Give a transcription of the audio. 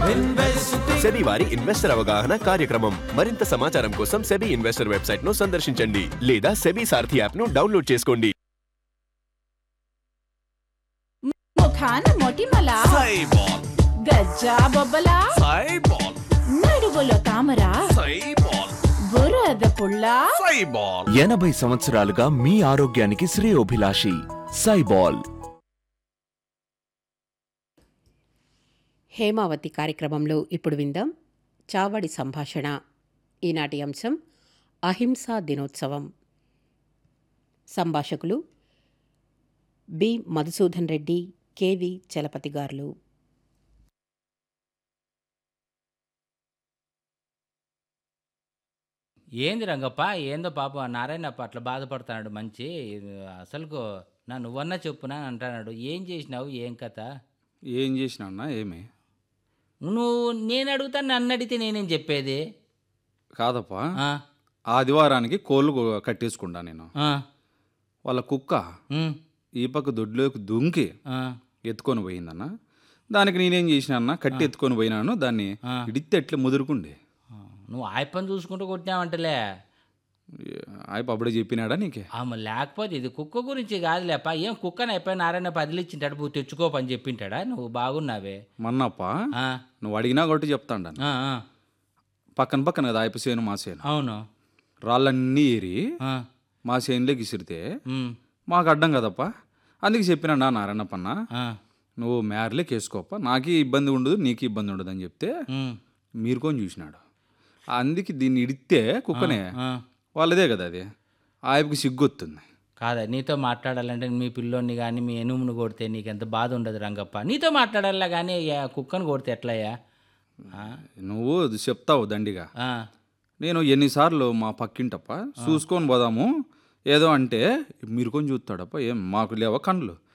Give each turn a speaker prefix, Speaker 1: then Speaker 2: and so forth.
Speaker 1: SEBI వారి investor అవగాహన కార్యక్రమం మరింత సమాచారం కోసం సెబీ ఇన్వెస్టర్ వెబ్సైట్ ను సందర్శించండి లేదా సెబీ సారథి యాప్ ను డౌన్లోడ్ చేసుకోండి
Speaker 2: ముఖాన మొటిమల
Speaker 3: సైబాల్
Speaker 2: గజ్జా బొబ్బల
Speaker 3: సైబాల్
Speaker 2: నడుగులో తామర
Speaker 3: సైబాల్
Speaker 2: బురద పుల్ల
Speaker 3: సైబాల్
Speaker 4: ఎనభై సంవత్సరాలుగా మీ ఆరోగ్యానికి శ్రేయోభిలాషి సైబాల్
Speaker 5: హేమావతి కార్యక్రమంలో ఇప్పుడు విందాం చావడి సంభాషణ ఈనాటి అంశం అహింసా దినోత్సవం సంభాషకులు బి మధుసూదన్ రెడ్డి కెవి చలపతి గారులు
Speaker 6: ఏంది రంగప్ప ఏందో పాప నారాయణప్ప అట్లా బాధపడుతున్నాడు మంచి అసలుకు నా నువ్వన్నా చెప్పునా అని అంటున్నాడు ఏం చేసినావు ఏం కథ
Speaker 7: ఏం చేసినా అన్నా ఏమి
Speaker 6: నువ్వు నేను అడుగుతాను నన్ను అడిగితే నేనేం చెప్పేది
Speaker 7: కాదప్పా
Speaker 6: ఆ,
Speaker 7: ఆదివారానికి కోళ్ళు కో- కట్టేసుకుంటా నేను
Speaker 6: ఆ,
Speaker 7: వాళ్ళ కుక్క
Speaker 6: ఉమ్,
Speaker 7: ఈ పక్క దొడ్లోకి దుంకి
Speaker 6: ఆ,
Speaker 7: ఎత్తుకొని పోయిందన్న దానికి నేనేం చేసినా అన్న కట్టి ఎత్తుకొని పోయినాను దాన్ని
Speaker 6: ఆ.
Speaker 7: ఇడితే ఎట్లా ముదురుకుండే
Speaker 6: ఆ. నువ్వు ఆయప్పని చూసుకుంటూ కొట్టినావంటలే
Speaker 7: ఆయన అప్పుడే చెప్పినాడా నీకే
Speaker 6: ఆమె లేకపోతే ఇది కుక్క గురించి కాదులేప ఏం కుక్కని అయిపోయి నారాయణ పదిలిచ్చింటాడు నువ్వు తెచ్చుకో పని చెప్పింటాడా నువ్వు బాగున్నావే
Speaker 7: మన్నప్ప
Speaker 6: ఆ,
Speaker 7: నువ్వు అడిగినా కొట్టి చెప్తాండ
Speaker 6: ఆ, ఆ,
Speaker 7: పక్కన పక్కన కదా ఆయప సేను మా సేను
Speaker 6: అవును
Speaker 7: రాళ్ళన్నీ ఏరి
Speaker 6: ఆ,
Speaker 7: మా సేనులోకి ఇసిరితే
Speaker 6: ఉమ్,
Speaker 7: మాకు అడ్డం కదప్ప అందుకే చెప్పినా నారాయణప్పన్న
Speaker 6: ఆ,
Speaker 7: నువ్వు మేరలేకి వేసుకోప్ప నాకే ఇబ్బంది ఉండదు నీకు ఇబ్బంది ఉండదు అని చెప్తే
Speaker 6: ఉమ్,
Speaker 7: మీరు కొని చూసినాడు అందుకే దీన్ని ఇడితే కుక్కనే
Speaker 6: ఆ.
Speaker 7: వాళ్ళదే కదా అది ఆయనకి సిగ్గొస్తుంది
Speaker 6: కాదా నీతో మాట్లాడాలంటే మీ పిల్లోని కానీ మీ ఎనుమును కొడితే నీకు ఎంత బాధ ఉండదు రంగప్ప నీతో మాట్లాడాలా కానీ యా, కుక్కను కొడితే ఎట్లయ్యా ఆ?
Speaker 7: నువ్వు అది చెప్తావు దండిగా
Speaker 6: ఆ,
Speaker 7: నేను ఎన్నిసార్లు మా పక్కింటప్ప చూసుకొని పోదాము ఏదో అంటే మీరు కొని చూస్తాడప్ప ఏం మాకు లేవా కళ్ళు